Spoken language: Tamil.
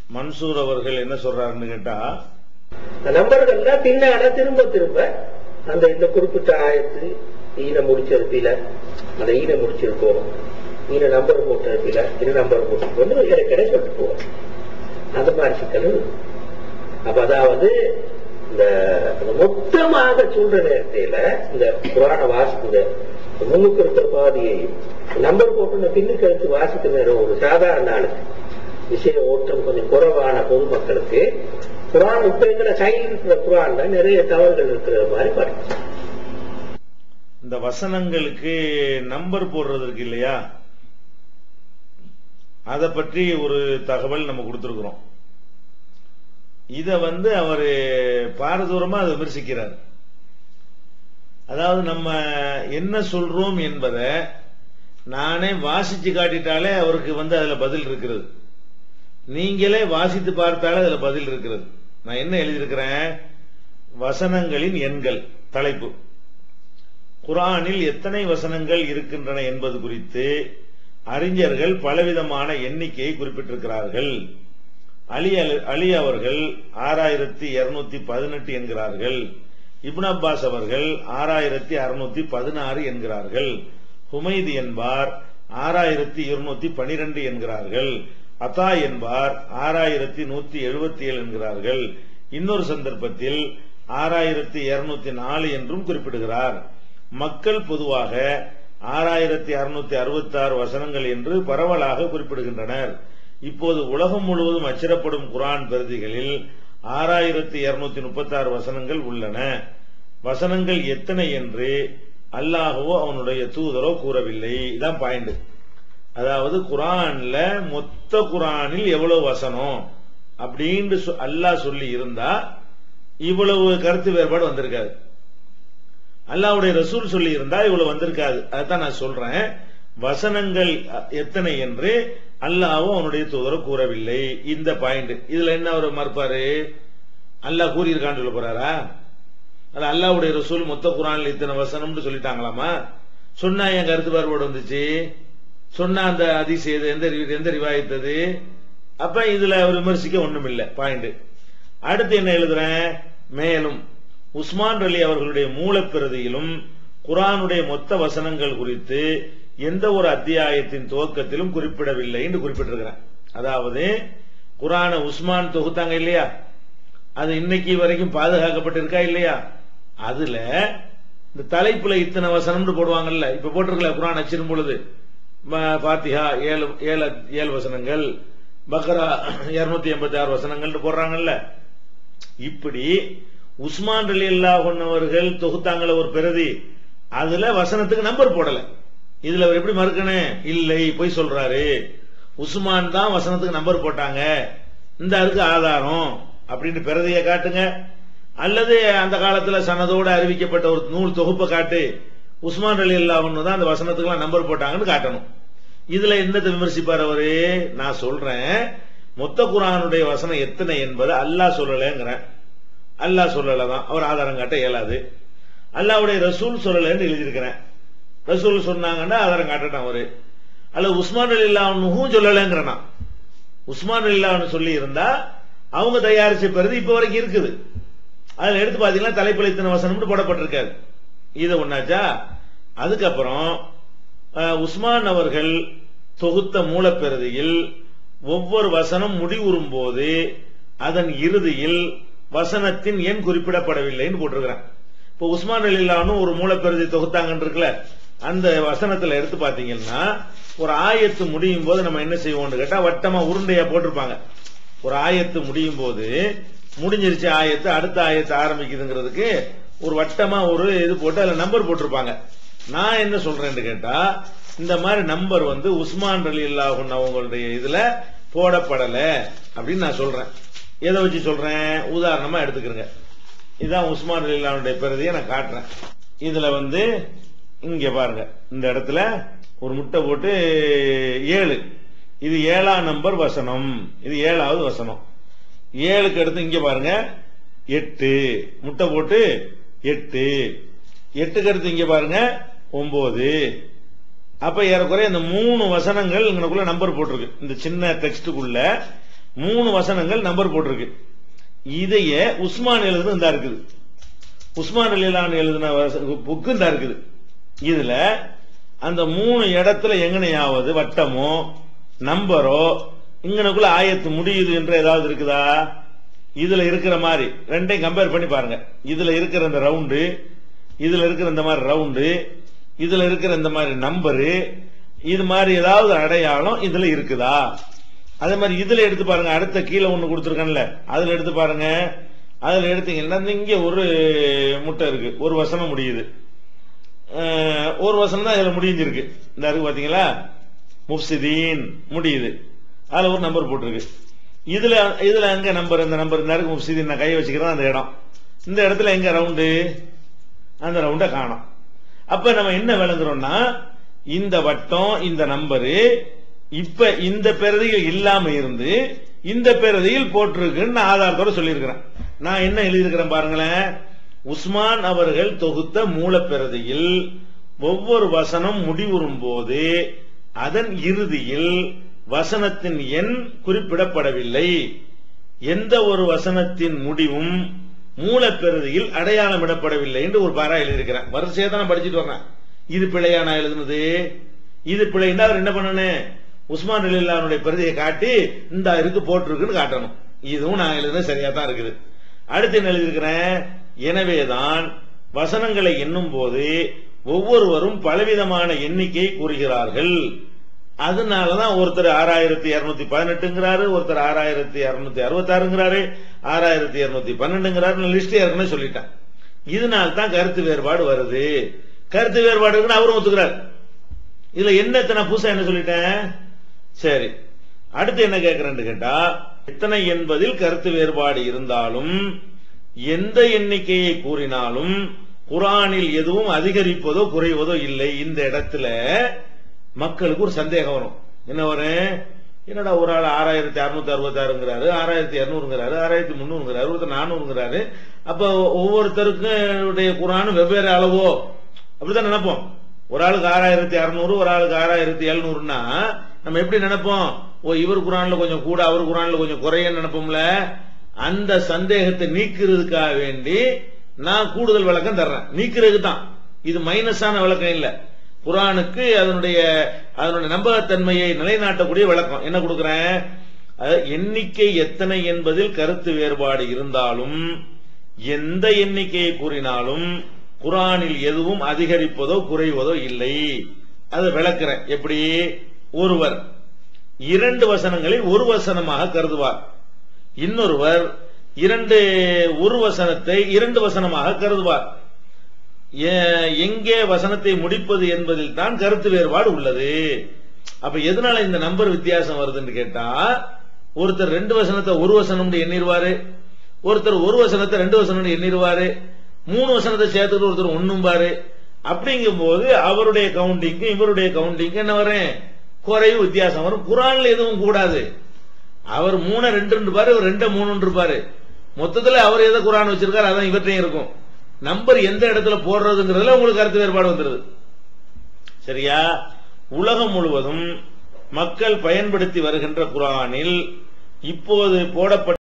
மன்சூர் அவர்கள் என்ன சொல்றாருன்னு கேட்டா இந்த நம்பர்கள்ல பின்னால திரும்ப திரும்ப அந்த இந்த குறிப்பிட்ட ஆயத்து ஈன முடிச்சிருப்பில அந்த ஈன முடிச்சிருக்கோம் ஈன நம்பர் போட்டிருப்பில இது நம்பர் போட்டிருக்கோம் இடைக்கிட சொல்லிட்டு போவோம் அந்த மாதிரி சிக்கல் இருக்கு. அப்ப அதாவது இந்த இந்த மொத்தமாக சொல்ற நேரத்தில இந்த புராண வாசிக்குங்க முன்னுக்கு இருக்கிற பாதியையும் நம்பர் போட்டு இந்த பின்னுக்கு எடுத்து வாசிக்கிற நேரம் ஒரு சாதாரண ஆளுக்கு விஷய ஓட்டம் கொஞ்சம் குறைவான பொதுமக்களுக்கு குரான் இப்ப எங்களை கையில் இருக்கிற குரான்ல நிறைய தவறுகள் இருக்கிற மாதிரி பாருங்க இந்த வசனங்களுக்கு நம்பர் போடுறதுக்கு இல்லையா அதை பற்றி ஒரு தகவல் நம்ம கொடுத்திருக்கிறோம் இத வந்து அவரு பாரதூரமா அதை விமர்சிக்கிறார் அதாவது நம்ம என்ன சொல்றோம் என்பதை நானே வாசிச்சு காட்டிட்டாலே அவருக்கு வந்து அதுல பதில் இருக்கிறது நீங்களே வாசித்து பார்த்தாலே அதுல பதில் இருக்கிறது நான் என்ன எழுதியிருக்கிறேன் வசனங்களின் எண்கள் தலைப்பு குரானில் எத்தனை வசனங்கள் இருக்கின்றன என்பது குறித்து அறிஞர்கள் பலவிதமான எண்ணிக்கையை குறிப்பிட்டிருக்கிறார்கள் அலி அல்- அலி அவர்கள் ஆறாயிரத்தி இருநூத்தி பதினெட்டு என்கிறார்கள் இப்னு அப்பாஸ் அவர்கள் ஆறாயிரத்தி அறுநூத்தி பதினாறு என்கிறார்கள் ஹுமைது என்பார் ஆறாயிரத்தி இருநூத்தி பனிரெண்டு என்கிறார்கள் அத்தா என்பார் ஆறாயிரத்தி நூத்தி எழுபத்தி ஏழு என்கிறார்கள் இன்னொரு சந்தர்ப்பத்தில் ஆறாயிரத்தி இருநூத்தி நாலு என்றும் குறிப்பிடுகிறார் மக்கள் பொதுவாக ஆறாயிரத்தி அறுநூத்தி அறுபத்தி ஆறு வசனங்கள் என்று பரவலாக குறிப்பிடுகின்றனர் இப்போது உலகம் முழுவதும் அச்சிடப்படும் குரான் பிரதிகளில் ஆறாயிரத்தி இருநூத்தி முப்பத்தி ஆறு வசனங்கள் உள்ளன வசனங்கள் எத்தனை என்று அல்லாஹவோ அவனுடைய தூதரோ கூறவில்லை இதான் பாயிண்ட் அதாவது குரான்ல மொத்த குரானில் எவ்வளவு வசனம் அப்படின்னு சொ- அல்லாஹ் சொல்லி இருந்தா இவ்வளவு கருத்து வேறுபாடு வந்திருக்காது அல்லாஹ்வுடைய ரசூல் சொல்லி இருந்தா இவ்வளவு வந்திருக்காது அதான் நான் சொல்றேன் வசனங்கள் அ- எத்தனை என்று அல்லாஹ்வும் அவனுடைய தூதரோ கூறவில்லை இந்த பாயிண்ட் இதுல என்ன அவர் மறுப்பாரு அல்லாஹ் கூறியிருக்கான்னு சொல்ல போறாரா அது அல்லாஹ்வுடைய ரசூல் மொத்த குரான்ல இத்தனை வசனம்னு சொல்லிட்டாங்களாமா சொன்னா என் கருத்து வேறுபாடு வந்துச்சு சொன்னா அந்த அதிசயம் எது, எந்த ரி- எந்த ரிவாயத்தது அப்ப இதுல அவர் விமர்சிக்க ஒண்ணும் இல்ல பாயிண்ட் அடுத்து என்ன எழுதுறேன் மேலும் உஸ்மான் அலி அவர்களுடைய மூலப்பிரதியிலும் குரானுடைய மொத்த வசனங்கள் குறித்து எந்த ஒரு அத்தியாயத்தின் துவக்கத்திலும் குறிப்பிடவில்லை என்று குறிப்பிட்டிருக்கிறேன் அதாவது குரான உஸ்மான் தொகுத்தாங்க இல்லையா அது இன்னைக்கு வரைக்கும் பாதுகாக்கப்பட்டிருக்கா இல்லையா அதுல இந்த தலைப்புல இத்தனை வசனம்னு போடுவாங்கல்ல இப்ப போட்டிருக்கல குரான் அச்சிரும் பொழுது ம- ஃபாத்திஹா ஏழு ஏழு ஏழு வசனங்கள் பக்ரா இருநூத்தி எண்பத்தி ஆறு வசனங்கள் போடுறாங்கல்ல இப்படி உஸ்மான் அலி அவர்கள் தொகுத்தாங்கள ஒரு பிரதி அதுல வசனத்துக்கு நம்பர் போடல இதுல அவர் எப்படி மறுக்கணும் இல்லை போய் சொல்றாரு உஸ்மான் தான் வசனத்துக்கு நம்பர் போட்டாங்க இந்த அதுக்கு ஆதாரம் அப்படின்னு பிரதியை காட்டுங்க அல்லது அந்த காலத்துல சனதோடு அறிவிக்கப்பட்ட ஒரு நூல் தொகுப்பை காட்டு உஸ்மான் அலி தான் அந்த வசனத்துக்குலாம் நம்பர் போட்டாங்கன்னு காட்டணும் இதுல என்னத்தை விமர்சிப்பார் அவரு நான் சொல்றேன் மொத்த குரானுடைய வசனம் எத்தனை என்பதை அல்லாஹ் சொல்லலைங்கிறேன் அல்லாஹ் சொல்லலதான் அவர் ஆதாரம் காட்ட இயலாது அல்லாஹ்வுடைய ரசூல் சொல்லலைன்னு எழுதியிருக்கிறேன் ரசூல் சொன்னாங்கன்னா ஆதாரம் காட்டட்டும் அவரு அல்ல உஸ்மான் அலி இல்லாமனும் சொல்லலைங்கிறனா உஸ்மான் அலி இல்லாமனு சொல்லி இருந்தா அவங்க தயாரிச்ச பிறகு இப்ப வரைக்கும் இருக்குது அதுல எடுத்து பாத்தீங்கன்னா தலைப்புல இத்தனை வசனம்னு போடப்பட்டிருக்காது இது ஒன்னாச்சா அதுக்கப்புறம் அஹ், உஸ்மான் அவர்கள் தொகுத்த மூலப்பிரதியில் ஒவ்வொரு வசனம் முடிவுறும் போது அதன் இறுதியில் வசனத்தின் எண் குறிப்பிடப்படவில்லைன்னு போட்டிருக்கிறேன் இப்போ உஸ்மான் அலிலானும் ஒரு மூலப்பிரதி தொகுத்தாங்கன்னு இருக்குல்ல அந்த வசனத்துல எடுத்து பாத்தீங்கன்னா ஒரு ஆயத்து முடியும் போது நம்ம என்ன செய்வோம்னு கேட்டா வட்டமா உருண்டையா போட்டிருப்பாங்க ஒரு ஆயத்து முடியும் போது முடிஞ்சிருச்சு ஆயத்து அடுத்த ஆயத்து ஆரம்பிக்குதுங்கிறதுக்கு ஒரு வட்டமா ஒரு இது போட்டு அதுல நம்பர் போட்டிருப்பாங்க நான் என்ன சொல்றேன்னு கேட்டா இந்த மாதிரி நம்பர் வந்து உஸ்மான் அலி அல்லாஹன் அவங்களுடைய இதுல போடப்படல அப்படின்னு நான் சொல்றேன் எதை வச்சு சொல்றேன் உதாரணமா எடுத்துக்கிறேங்க இதுதான் உஸ்மான் அலி அல்லாஹ்வுடைய பிரதியை நான் காட்டுறேன் இதுல வந்து இங்க பாருங்க இந்த இடத்துல ஒரு முட்டை போட்டு ஏழு இது ஏழாம் நம்பர் வசனம் இது ஏழாவது வசனம் ஏழுக்கு அடுத்து இங்க பாருங்க எட்டு முட்டை போட்டு எட்டு எட்டுக்கு அடுத்து இங்க பாருங்க ஒன்பது அப்ப ஏறக்குறைய இந்த மூணு வசனங்கள் இங்கனக்குள்ள நம்பர் போட்டிருக்கு இந்த சின்ன டெக்ஸ்டுக்குள்ள மூணு வசனங்கள் நம்பர் போட்டிருக்கு இதைய உஸ்மான் எழுதுன இந்த இருக்குது உஸ்மான் அலிலான் எழுதின புக்கு இந்த இருக்குது இதுல அந்த மூணு இடத்துல எங்கனையாவது வட்டமோ நம்பரோ இங்கனக்குள்ள ஆயத்து முடியுது என்ற ஏதாவது இருக்குதா இதுல இருக்கிற மாதிரி ரெண்டையும் கம்பேர் பண்ணி பாருங்க இதுல இருக்கிற இந்த ரவுண்டு இதுல இருக்கிற இந்த மாதிரி ரவுண்டு இதுல இருக்கிற இந்த மாதிரி நம்பரு இது மாதிரி ஏதாவது அடையாளம் இதுல இருக்குதா அதே மாதிரி இதுல எடுத்து பாருங்க அடுத்த கீழே ஒண்ணு கொடுத்துருக்கேன்ல அதுல எடுத்து பாருங்க அதுல எடுத்தீங்கன்னா இங்க ஒரு முட்டை இருக்கு ஒரு வசனம் முடியுது அஹ், ஒரு வசனம் தான் இதுல முடிஞ்சிருக்கு இந்த இருக்கு பாத்தீங்களா முப்சிதீன் முடியுது அதுல ஒரு நம்பர் போட்டிருக்கு இதுல இதுல எங்க நம்பர் இந்த நம்பர் இந்த இருக்கு முப்சிதீன் நான் கை வச்சுக்கிறேன் அந்த இடம் இந்த இடத்துல எங்க ரவுண்டு அந்த ரவுண்ட காணோம் அப்ப நம்ம என்ன விளங்குறோம்னா இந்த வட்டம் இந்த நம்பரு இப்ப இந்த பெறுதியில் இல்லாம இருந்து இந்த பெறுதியில் போட்டிருக்குன்னு நான் ஆதாரத்தோட சொல்லியிருக்கிறேன் நான் என்ன எழுதியிருக்கிறேன் பாருங்களேன் உஸ்மான் அவர்கள் தொகுத்த மூலப்பெறுதியில் ஒவ்வொரு வசனம் முடிவுறும் போது அதன் இறுதியில் வசனத்தின் எண் குறிப்பிடப்படவில்லை எந்த ஒரு வசனத்தின் முடிவும் மூலப்பெறுதியில் அடையாளமிடப்படவில்லை என்று ஒரு பாரா எழுதியிருக்கிறேன் வரிசையா தான் நான் படிச்சுட்டு வர்றேன் இது பிழையா நான் எழுதுனது இது பிழைன்னா அவர் என்ன பண்ணணும் உஸ்மான் அலில்லானுடைய பிரதியை காட்டி இந்த இருக்கு போட்டிருக்குன்னு காட்டணும் இதுவும் நான் எழுதுனது சரியா தான் இருக்குது அடுத்து என்ன எழுதியிருக்கிறேன் எனவேதான் வசனங்களை எண்ணும் போது ஒவ்வொருவரும் பலவிதமான எண்ணிக்கை கூறுகிறார்கள் அதனாலதான் ஒருத்தர் ஆறாயிரத்தி இருநூத்தி பதினெட்டுங்கிறாரு ஒருத்தர் ஆறாயிரத்தி இருநூத்தி அறுபத்தாறுங்கிறாரு ஆறாயிரத்தி இருநூத்தி பன்னெண்டுங்கிறாரு லிஸ்ட் ஏற்கனவே சொல்லிட்டேன் இதனால தான் கருத்து வேறுபாடு வருது கருத்து வேறுபாடு இருக்குன்னு அவரும் ஒத்துக்கிறார் இதுல என்ன நான் புதுசா என்ன சொல்லிட்டேன் சரி அடுத்து என்ன கேட்கிறேன்னு கேட்டா எத்தனை என்பதில் கருத்து வேறுபாடு இருந்தாலும் எந்த எண்ணிக்கையை கூறினாலும் குரானில் எதுவும் அதிகரிப்பதோ குறைவதோ இல்லை இந்த இடத்துல மக்களுக்கு ஒரு சந்தேகம் வரும் என்ன வரும் என்னடா ஒரு ஆள் ஆறாயிரத்தி அறுநூத்தி அறுபத்தி ஆறுங்கிறாரு ஆறாயிரத்தி இருநூறுங்கிறாரு ஆறாயிரத்தி முந்நூறுங்கிறாரு ஒருத்தர் நானூறுங்கிறாரு அப்ப ஒவ்வொருத்தருக்கும் உடைய குரானும் வெவ்வேறு அளவோ அப்படிதான் நினைப்போம் ஒரு ஆளுக்கு ஆறாயிரத்தி அறுநூறு ஒரு ஆளுக்கு ஆறாயிரத்தி எழுநூறுனா நம்ம எப்படி நினைப்போம் ஓ இவர் குரான்ல கொஞ்சம் கூட அவர் குரான்ல கொஞ்சம் குறையன்னு நினைப்போம்ல அந்த சந்தேகத்தை நீக்கிறதுக்காக வேண்டி நான் கூடுதல் விளக்கம் தர்றேன் நீக்கிறதுக்கு தான் இது மைனஸான விளக்கம் இல்ல குரானுக்கு அதனுடைய அதனுடைய நம்பகத்தன்மையை நிலைநாட்டக்கூடிய விளக்கம் என்ன கொடுக்கிறேன் அதாவது எண்ணிக்கை எத்தனை என்பதில் கருத்து வேறுபாடு இருந்தாலும் எந்த எண்ணிக்கையை கூறினாலும் குரானில் எதுவும் அதிகரிப்பதோ குறைவதோ இல்லை அதை விளக்குறேன் எப்படி ஒருவர் இரண்டு வசனங்களை ஒரு வசனமாக கருதுவார் இன்னொருவர் இரண்டு ஒரு வசனத்தை இரண்டு வசனமாக கருதுவார் எ- எங்கே வசனத்தை முடிப்பது என்பதில் தான் கருத்து வேறுபாடு உள்ளது அப்ப எதனால இந்த நம்பர் வித்தியாசம் வருதுன்னு கேட்டா ஒருத்தர் ரெண்டு வசனத்தை ஒரு வசனம் எண்ணிருவாரு ஒருத்தர் ஒரு வசனத்தை ரெண்டு வசனம் எண்ணிருவாரு மூணு வசனத்தை சேர்த்துட்டு ஒருத்தர் ஒண்ணும் பாரு அப்படிங்கும் போது அவருடைய கவுண்டிங்க்கு இவருடைய கவுண்டிங்க்கு என்ன வரும் குறைவு வித்தியாசம் வரும் குரான்ல எதுவும் கூடாது அவர் மூணு ரெண்டு பாரு இவர் ரெண்டு மூணு பாரு மொத்தத்துல அவர் எதை குரான் வச்சிருக்காரு அதான் இவற்றையும் இருக்கும் நம்பர் எந்த இடத்துல போடுறதுங்கிறதுல உங்களுக்கு கருத்து வேறுபாடு வந்துருது சரியா உலகம் முழுவதும் மக்கள் பயன்படுத்தி வருகின்ற குரானில் இப்போது போடப்பட்ட